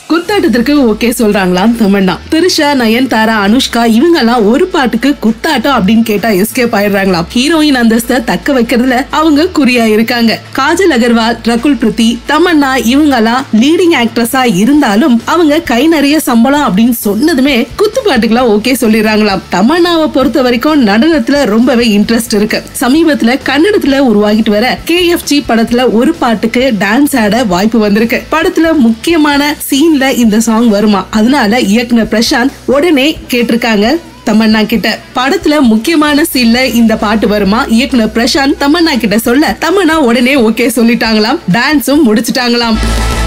குத்தாட்டத்திற்கு okay சொல்றாங்களாம் தமன்னா திரிஷா நயன்தாரா அனுஷ்கா இவங்க எல்லாம் ஒரு பாட்டுக்கு குத்தாட்டம் அப்படின்னு கேட்டா எஸ்கேப் ஆயிடுறாங்களாம் ஹீரோயின் அந்தஸ்தை தக்க வைக்கிறதுல அவங்க குறியா இருக்காங்க காஜல் அகர்வால் ரகுல் பிரீத்தி தமன்னா இவங்க எல்லாம் லீடிங் ஆக்ட்ரஸா இருந்தாலும் அவங்க கை நிறைய சம்பளம் அப்படின்னு சொன்னதுமே குத்து பாட்டுக்கெல்லாம் ஓகே சொல்லிடுறாங்களாம் தமன்னாவை பொறுத்த வரைக்கும் நடனத்துல ரொம்பவே இன்ட்ரெஸ்ட் இருக்கு சமீபத்துல கன்னடத்துல உருவாகிட்டு வர கேஎஃப்ஜி படத்துல ஒரு பாட்டுக்கு டான்ஸ் ஆட வாய்ப்பு வந்திருக்கு படத்துல முக்கியமான சீன்ல இந்த சாங் வருமா அதனால இயக்குனர் பிரசாந்த் உடனே கேட்டிருக்காங்க தமன்னா கிட்ட படத்துல முக்கியமான சீன்ல இந்த பாட்டு வருமா இயக்குனர் பிரசாந்த் தமன்னா கிட்ட சொல்ல தமன்னா உடனே ஓகே சொல்லிட்டாங்களாம் டான்ஸும் முடிச்சிட்டாங்களாம்